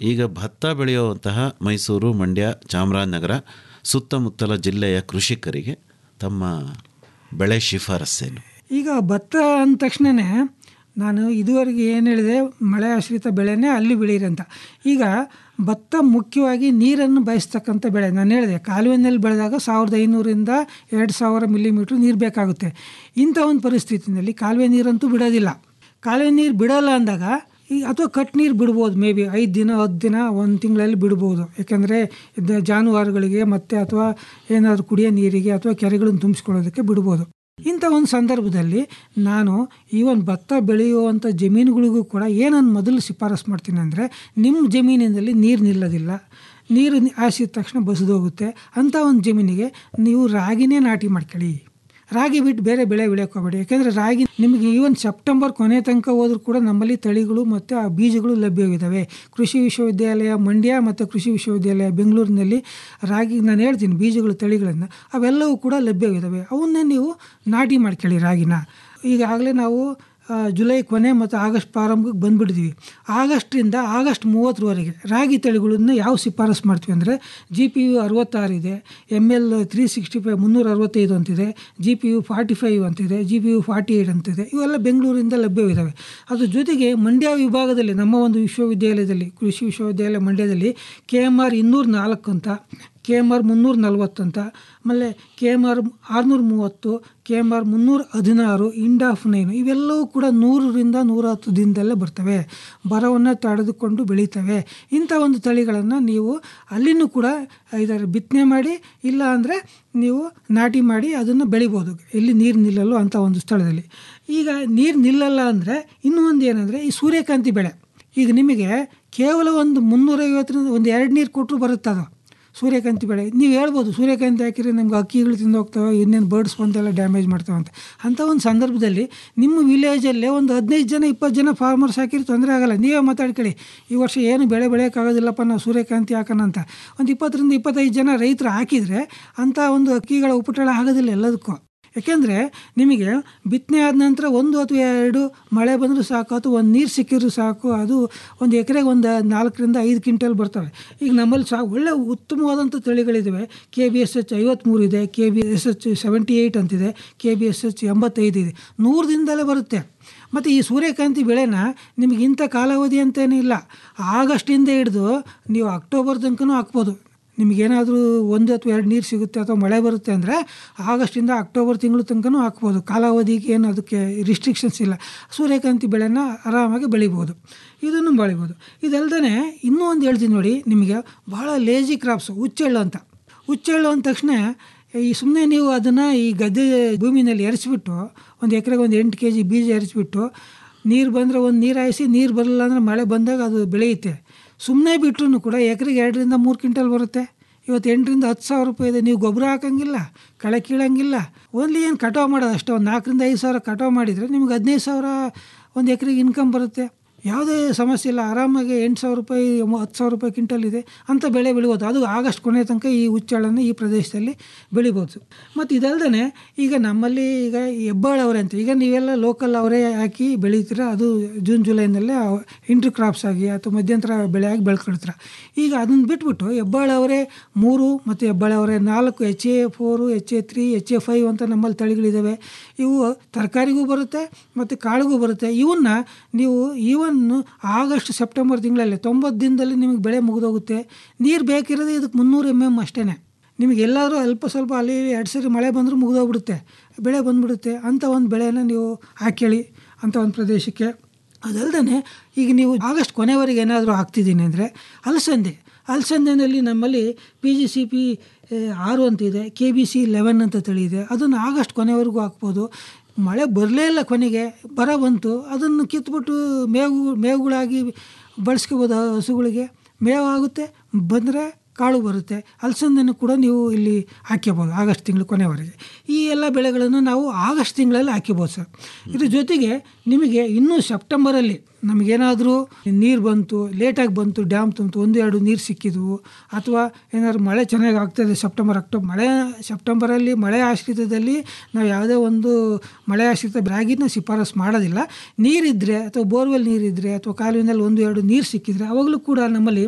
ಈಗ ಭತ್ತ ಬೆಳೆಯುವಂತಹ ಮೈಸೂರು ಮಂಡ್ಯ ಚಾಮರಾಜನಗರ ಸುತ್ತಮುತ್ತಲ ಜಿಲ್ಲೆಯ ಕೃಷಿಕರಿಗೆ ತಮ್ಮ ಬೆಳೆ ಶಿಫಾರಸ್ಸೇನು ಈಗ ಭತ್ತ ಅಂದ ತಕ್ಷಣವೇ ನಾನು ಇದುವರೆಗೆ ಏನು ಹೇಳಿದೆ ಮಳೆ ಆಶ್ರಿತ ಬೆಳೆನೇ ಅಲ್ಲಿ ಬೆಳೀರಿ ಅಂತ ಈಗ ಭತ್ತ ಮುಖ್ಯವಾಗಿ ನೀರನ್ನು ಬಯಸ್ತಕ್ಕಂಥ ಬೆಳೆ ನಾನು ಹೇಳಿದೆ ಕಾಲುವೆನಲ್ಲಿ ಬೆಳೆದಾಗ ಸಾವಿರದ ಐನೂರಿಂದ ಎರಡು ಸಾವಿರ ಮಿಲಿಮೀಟ್ರ್ ನೀರು ಬೇಕಾಗುತ್ತೆ ಇಂಥ ಒಂದು ಪರಿಸ್ಥಿತಿನಲ್ಲಿ ಕಾಲುವೆ ನೀರಂತೂ ಬಿಡೋದಿಲ್ಲ ಕಾಲುವೆ ನೀರು ಬಿಡೋಲ್ಲ ಅಂದಾಗ ಈ ಅಥವಾ ಕಟ್ ನೀರು ಬಿಡ್ಬೋದು ಮೇ ಬಿ ಐದು ದಿನ ಹತ್ತು ದಿನ ಒಂದು ತಿಂಗಳಲ್ಲಿ ಬಿಡ್ಬೋದು ಯಾಕೆಂದರೆ ಇದು ಜಾನುವಾರುಗಳಿಗೆ ಮತ್ತು ಅಥವಾ ಏನಾದರೂ ಕುಡಿಯೋ ನೀರಿಗೆ ಅಥವಾ ಕೆರೆಗಳನ್ನು ತುಂಬಿಸ್ಕೊಳ್ಳೋದಕ್ಕೆ ಬಿಡ್ಬೋದು ಇಂಥ ಒಂದು ಸಂದರ್ಭದಲ್ಲಿ ನಾನು ಈವನ್ ಭತ್ತ ಬೆಳೆಯುವಂಥ ಜಮೀನುಗಳಿಗೂ ಕೂಡ ಏನನ್ನು ಮೊದಲು ಶಿಫಾರಸು ಮಾಡ್ತೀನಿ ಅಂದರೆ ನಿಮ್ಮ ಜಮೀನಿನಲ್ಲಿ ನೀರು ನಿಲ್ಲೋದಿಲ್ಲ ನೀರು ಹಾಸಿದ ತಕ್ಷಣ ಬಸಿದೋಗುತ್ತೆ ಅಂಥ ಒಂದು ಜಮೀನಿಗೆ ನೀವು ರಾಗಿನೇ ನಾಟಿ ಮಾಡ್ಕೊಳ್ಳಿ ರಾಗಿ ಬಿಟ್ಟು ಬೇರೆ ಬೆಳೆ ಬೆಳೆಯೋಕೆ ಹೋಗಬೇಡಿ ಯಾಕೆಂದರೆ ರಾಗಿ ನಿಮಗೆ ಈವನ್ ಸೆಪ್ಟೆಂಬರ್ ಕೊನೆ ತನಕ ಹೋದ್ರೂ ಕೂಡ ನಮ್ಮಲ್ಲಿ ತಳಿಗಳು ಮತ್ತು ಆ ಬೀಜಗಳು ಲಭ್ಯವಿದ್ದಾವೆ ಕೃಷಿ ವಿಶ್ವವಿದ್ಯಾಲಯ ಮಂಡ್ಯ ಮತ್ತು ಕೃಷಿ ವಿಶ್ವವಿದ್ಯಾಲಯ ಬೆಂಗಳೂರಿನಲ್ಲಿ ರಾಗಿ ನಾನು ಹೇಳ್ತೀನಿ ಬೀಜಗಳು ತಳಿಗಳನ್ನು ಅವೆಲ್ಲವೂ ಕೂಡ ಲಭ್ಯವಿದ್ದಾವೆ ಅವನ್ನೇ ನೀವು ನಾಟಿ ಮಾಡ್ಕೊಳ್ಳಿ ರಾಗಿನ ಈಗಾಗಲೇ ನಾವು ಆ, ಜುಲೈ ಕೊನೆ ಮತ್ತು ಆಗಸ್ಟ್ ಪ್ರಾರಂಭಕ್ಕೆ ಬಂದುಬಿಟ್ಟಿದ್ವಿ ಆಗಸ್ಟ್ರಿಂದ ಆಗಸ್ಟ್ ಮೂವತ್ತರವರೆಗೆ ರಾಗಿ ತಳಿಗಳನ್ನು ಯಾವ ಶಿಫಾರಸು ಮಾಡ್ತೀವಿ ಅಂದರೆ ಜಿ ಪಿ ಯು ಅರವತ್ತಾರು ಇದೆ M L three sixty five ಮುನ್ನೂರ ಅರವತ್ತೈದು ಅಂತಿದೆ G P U forty five ಅಂತಿದೆ G P U forty eight ಅಂತಿದೆ ಇವೆಲ್ಲ ಬೆಂಗಳೂರಿಂದ ಲಭ್ಯವಿದ್ದಾವೆ ಅದ್ರ ಜೊತೆಗೆ ಮಂಡ್ಯ ವಿಭಾಗದಲ್ಲಿ ನಮ್ಮ ಒಂದು ವಿಶ್ವವಿದ್ಯಾಲಯದಲ್ಲಿ ಕೃಷಿ ವಿಶ್ವವಿದ್ಯಾಲಯ ಮಂಡ್ಯದಲ್ಲಿ ಕೆ ಎಮ್ ಆರ್ ಇನ್ನೂರ ನಾಲ್ಕು ಅಂತ ಕೆ ಎಮ್ ಆರ್ ಮುನ್ನೂರ ನಲ್ವತ್ತು ಅಂತ ಆಮೇಲೆ ಕೆ ಎಮ್ ಆರ್ ಆರುನೂರ ಮೂವತ್ತು ಕೆ ಎಮ್ ಆರ್ ಮುನ್ನೂರ ಹದಿನಾರು ಇಂಡಾಫ್ ನೈನು ಇವೆಲ್ಲವೂ ಕೂಡ ನೂರರಿಂದ ನೂರ ಹತ್ತು ದಿನದಲ್ಲೇ ಬರ್ತವೆ ಬರವನ್ನು ತಡೆದುಕೊಂಡು ಬೆಳೀತವೆ ಇಂಥ ಒಂದು ತಳಿಗಳನ್ನು ನೀವು ಅಲ್ಲಿನೂ ಕೂಡ ಇದರ ಬಿತ್ತನೆ ಮಾಡಿ ಇಲ್ಲ ಅಂದರೆ ನೀವು ನಾಟಿ ಮಾಡಿ ಅದನ್ನು ಬೆಳಿಬೋದು ಎಲ್ಲಿ ನೀರು ನಿಲ್ಲಲ್ಲೋ ಅಂಥ ಒಂದು ಸ್ಥಳದಲ್ಲಿ ಈಗ ನೀರು ನಿಲ್ಲಲ್ಲ ಅಂದರೆ ಇನ್ನೂ ಒಂದು ಏನಂದರೆ ಈ ಸೂರ್ಯಕಾಂತಿ ಬೆಳೆ ಈಗ ನಿಮಗೆ ಕೇವಲ ಒಂದು ಮುನ್ನೂರೈವತ್ತರಿಂದ ಒಂದು ಎರಡು ನೀರು ಕೊಟ್ಟರು ಬರುತ್ತೆ ಅದು ಸೂರ್ಯಕಾಂತಿ ಬೆಳೆ ನೀವು ಹೇಳ್ಬೋದು ಸೂರ್ಯಕಾಂತಿ ಹಾಕಿದ್ರೆ ನಮ್ಗೆ ಅಕ್ಕಿಗಳು ತಿಂದು ಹೋಗ್ತವೆ ಇನ್ನೇನು ಬರ್ಡ್ಸ್ ಬಂದೆಲ್ಲ ಡ್ಯಾಮೇಜ್ ಮಾಡ್ತವೆ ಅಂತ ಅಂಥ ಒಂದು ಸಂದರ್ಭದಲ್ಲಿ ನಿಮ್ಮ ವಿಲೇಜಲ್ಲೇ ಒಂದು ಹದಿನೈದು ಜನ ಇಪ್ಪತ್ತು ಜನ ಫಾರ್ಮರ್ಸ್ ಹಾಕಿದ್ರೆ ತೊಂದರೆ ಆಗಲ್ಲ ನೀವೇ ಮಾತಾಡ್ಕೊಳ್ಳಿ ಈ ವರ್ಷ ಏನು ಬೆಳೆ ಬೆಳೆಯೋಕ್ಕಾಗೋದಿಲ್ಲಪ್ಪ ನಾವು ಸೂರ್ಯಕಾಂತಿ ಹಾಕೋಣ ಅಂತ ಒಂದು ಇಪ್ಪತ್ತರಿಂದ ಇಪ್ಪತ್ತೈದು ಜನ ರೈತರು ಹಾಕಿದರೆ ಅಂಥ ಒಂದು ಅಕ್ಕಿಗಳ ಉಪಟಳ ಆಗೋದಿಲ್ಲ ಎಲ್ಲದಕ್ಕೂ ಯಾಕೆಂದರೆ ನಿಮಗೆ ಬಿತ್ತನೆ ಆದ ನಂತರ ಒಂದು ಅಥವಾ ಎರಡು ಮಳೆ ಬಂದರೂ ಸಾಕು ಅಥವಾ ಒಂದು ನೀರು ಸಿಕ್ಕಿದ್ರು ಸಾಕು ಅದು ಒಂದು ಎಕರೆಗೆ ಒಂದು ನಾಲ್ಕರಿಂದ ಐದು ಕ್ವಿಂಟಲ್ ಬರ್ತವೆ ಈಗ ನಮ್ಮಲ್ಲಿ ಸಾ ಒಳ್ಳೆ ಉತ್ತಮವಾದಂಥ ತಳಿಗಳಿದ್ದಾವೆ ಕೆ ಬಿ ಎಸ್ ಎಚ್ ಐವತ್ತ್ಮೂರು ಇದೆ K B S H seventy eight ಅಂತಿದೆ ಕೆ ಬಿ ಎಸ್ ಎಚ್ ಎಂಬತ್ತೈದು ಇದೆ ನೂರು ದಿನದಲ್ಲೇ ಬರುತ್ತೆ ಮತ್ತು ಈ ಸೂರ್ಯಕಾಂತಿ ಬೆಳೆನ ನಿಮಗೆ ಇಂಥ ಕಾಲಾವಧಿ ಅಂತೇನೂ ಇಲ್ಲ ಆಗಸ್ಟಿಂದ ಹಿಡಿದು ನೀವು ಅಕ್ಟೋಬರ್ ತನಕನೂ ಹಾಕ್ಬೋದು ನಿಮಗೇನಾದರೂ ಒಂದು ಅಥವಾ ಎರಡು ನೀರು ಸಿಗುತ್ತೆ ಅಥವಾ ಮಳೆ ಬರುತ್ತೆ ಅಂದರೆ ಆಗಸ್ಟಿಂದ ಅಕ್ಟೋಬರ್ ತಿಂಗಳು ತನಕನೂ ಹಾಕ್ಬೋದು ಕಾಲಾವಧಿಗೆ ಏನು ಅದಕ್ಕೆ ರಿಸ್ಟ್ರಿಕ್ಷನ್ಸ್ ಇಲ್ಲ ಸೂರ್ಯಕಾಂತಿ ಬೆಳೆನ ಆರಾಮಾಗಿ ಬೆಳಿಬೋದು ಇದನ್ನು ಬೆಳಿಬೋದು ಇದಲ್ದೇ ಇನ್ನೂ ಒಂದು ಹೇಳ್ತೀನಿ ನೋಡಿ ನಿಮಗೆ ಭಾಳ ಲೇಜಿ ಕ್ರಾಪ್ಸು ಹುಚ್ಚೆಳ್ಳು ಅಂತ ಹುಚ್ಚೆಳ್ಳು ಅಂದ ತಕ್ಷಣ ಈ ಸುಮ್ಮನೆ ನೀವು ಅದನ್ನು ಈ ಗದ್ದೆ ಭೂಮಿನಲ್ಲಿ ಎರೆಸ್ಬಿಟ್ಟು ಒಂದು ಎಕರೆಗೆ ಒಂದು ಎಂಟು ಕೆ ಜಿ ಬೀಜ ಎರೆಸ್ಬಿಟ್ಟು ನೀರು ಬಂದರೆ ಒಂದು ನೀರು ಹಾಯಿಸಿ ನೀರು ಬರಲಿಲ್ಲ ಅಂದರೆ ಮಳೆ ಬಂದಾಗ ಅದು ಬೆಳೆಯುತ್ತೆ ಸುಮ್ಮನೆ ಬಿಟ್ಟರು ಕೂಡ ಎಕರೆಗೆ ಎರಡರಿಂದ ಮೂರು ಕ್ವಿಂಟಲ್ ಬರುತ್ತೆ ಇವತ್ತು ಎಂಟರಿಂದ ಹತ್ತು ಸಾವಿರ ರೂಪಾಯಿ ಇದೆ ನೀವು ಗೊಬ್ಬರ ಹಾಕಂಗಿಲ್ಲ ಕಳೆ ಕೀಳಂಗಿಲ್ಲ ಓನ್ಲಿ ಏನು ಕಟಾವು ಮಾಡೋದು ಅಷ್ಟೇ ಒಂದು ನಾಲ್ಕರಿಂದ ಐದು ಸಾವಿರ ಕಟಾವು ಮಾಡಿದರೆ ನಿಮ್ಗೆ ಹದಿನೈದು ಸಾವಿರ ಒಂದು ಎಕರೆಗೆ ಇನ್ಕಮ್ ಬರುತ್ತೆ ಯಾವುದೇ ಸಮಸ್ಯೆ ಇಲ್ಲ ಆರಾಮಾಗಿ ಎಂಟು ಸಾವಿರ ರೂಪಾಯಿ ಮು- ಹತ್ತು ಸಾವಿರ ರೂಪಾಯಿ ಕ್ವಿಂಟಲ್ ಇದೆ ಅಂಥ ಬೆಳೆ ಬೆಳಿಬೋದು ಅದು ಆಗಸ್ಟ್ ಕೊನೆ ತನಕ ಈ ಹುಚ್ಚೆಳ್ಳನ್ನು ಈ ಪ್ರದೇಶದಲ್ಲಿ ಬೆಳಿಬೋದು ಮತ್ತು ಇದಲ್ದೇ ಈಗ ನಮ್ಮಲ್ಲಿ ಈಗ ಹೆಬ್ಬಾಳ ಅವರೆ ಅಂತ ಈಗ ನೀವೆಲ್ಲ ಲೋಕಲ್ ಅವರೇ ಹಾಕಿ ಬೆಳಿತೀರ ಅದು ಜೂನ್ ಜುಲೈನಲ್ಲೇ ಇಂಟ್ರ್ ಕ್ರಾಪ್ಸ್ ಆಗಿ ಅಥವಾ ಮಧ್ಯಂತರ ಬೆಳೆಯಾಗಿ ಬೆಳ್ಕೊಳ್ತೀರ ಈಗ ಅದನ್ನು ಬಿಟ್ಬಿಟ್ಟು ಹೆಬ್ಬಾಳ ಅವರೇ ಮೂರು ಮತ್ತು ಹೆಬ್ಬಾಳ ಅವರೇ ನಾಲ್ಕು H A four H A three H A five ಅಂತ ನಮ್ಮಲ್ಲಿ ತಳಿಗಳಿದ್ದಾವೆ ಇವು ತರಕಾರಿಗೂ ಬರುತ್ತೆ ಮತ್ತು ಕಾಳಿಗೂ ಬರುತ್ತೆ ಇವನ್ನ ನೀವು ಈವನ್ ಆಗಸ್ಟ್ ಸೆಪ್ಟೆಂಬರ್ ತಿಂಗಳಲ್ಲಿ ತೊಂಬತ್ತು ದಿನದಲ್ಲಿ ನಿಮಗೆ ಬೆಳೆ ಮುಗಿದೋಗುತ್ತೆ ನೀರು ಬೇಕಿರೋದು ಇದಕ್ಕೆ ಮುನ್ನೂರು ಎಮ್ ಎಮ್ ಅಷ್ಟೇ ನಿಮಗೆ ಎಲ್ಲಾದರೂ ಅಲ್ಪ ಸ್ವಲ್ಪ ಅಲ್ಲಿ ಎರಡು ಸರಿ ಮಳೆ ಬಂದರೂ ಮುಗಿದೋಗ್ಬಿಡುತ್ತೆ ಬೆಳೆ ಬಂದ್ಬಿಡುತ್ತೆ ಅಂಥ ಒಂದು ಬೆಳೆನ ನೀವು ಹಾಕ್ಯಳಿ ಅಂಥ ಒಂದು ಪ್ರದೇಶಕ್ಕೆ ಅದಲ್ದೇ ಈಗ ನೀವು ಆಗಸ್ಟ್ ಕೊನೆವರೆಗೆ ಏನಾದರೂ ಹಾಕ್ತಿದ್ದೀನಿ ಅಂದರೆ ಅಲಸಂದೆ ಅಲಸಂದೆನಲ್ಲಿ ನಮ್ಮಲ್ಲಿ ಪಿ ಜಿ ಸಿ ಪಿ ಆರು ಅಂತ ಇದೆ ಕೆ ಬಿ ಸಿ ಲೆವೆನ್ ಅಂತ ತಳಿ ಇದೆ ಅದನ್ನು ಆಗಸ್ಟ್ ಕೊನೆವರೆಗೂ ಹಾಕ್ಬೋದು ಮಳೆ ಬರಲೇ ಇಲ್ಲ ಕೊನೆಗೆ ಬರ ಬಂತು ಅದನ್ನು ಕಿತ್ಬಿಟ್ಟು ಮೇವು ಮೇವುಗಳಾಗಿ ಬಳಸ್ಕೋಬೋದು ಹಸುಗಳಿಗೆ ಮೇವು ಆಗುತ್ತೆ ಬಂದರೆ ಕಾಳು ಬರುತ್ತೆ ಅಲಸಂದೆನೂ ಕೂಡ ನೀವು ಇಲ್ಲಿ ಹಾಕ್ಕೋಬೋದು ಆಗಸ್ಟ್ ತಿಂಗಳು ಕೊನೆವರೆಗೆ ಈ ಎಲ್ಲ ಬೆಳೆಗಳನ್ನು ನಾವು ಆಗಸ್ಟ್ ತಿಂಗಳಲ್ಲಿ ಹಾಕಿಬೋದು ಸರ್ ಇದ್ರ ಜೊತೆಗೆ ನಿಮಗೆ ಇನ್ನೂ ಸೆಪ್ಟೆಂಬರಲ್ಲಿ ನಮಗೇನಾದರೂ ನೀರು ಬಂತು ಲೇಟಾಗಿ ಬಂತು ಡ್ಯಾಮ್ ತುಂಬಿತು ಒಂದು ಎರಡು ನೀರು ಸಿಕ್ಕಿದ್ವು ಅಥವಾ ಏನಾದ್ರು ಮಳೆ ಚೆನ್ನಾಗಿ ಆಗ್ತದೆ ಸೆಪ್ಟೆಂಬರ್ ಅಕ್ಟೋಬರ್ ಮಳೆ ಸೆಪ್ಟೆಂಬರಲ್ಲಿ ಮಳೆ ಆಶ್ರಿತದಲ್ಲಿ ನಾವು ಯಾವುದೇ ಒಂದು ಮಳೆ ಆಶ್ರಿತ ರಾಗಿನ ಶಿಫಾರಸು ಮಾಡೋದಿಲ್ಲ ನೀರಿದ್ದರೆ ಅಥವಾ ಬೋರ್ವೆಲ್ ನೀರಿದ್ದರೆ ಅಥವಾ ಕಾಲುವಿನಲ್ಲಿ ಒಂದು ಎರಡು ನೀರು ಸಿಕ್ಕಿದ್ರೆ ಅವಾಗಲೂ ಕೂಡ ನಮ್ಮಲ್ಲಿ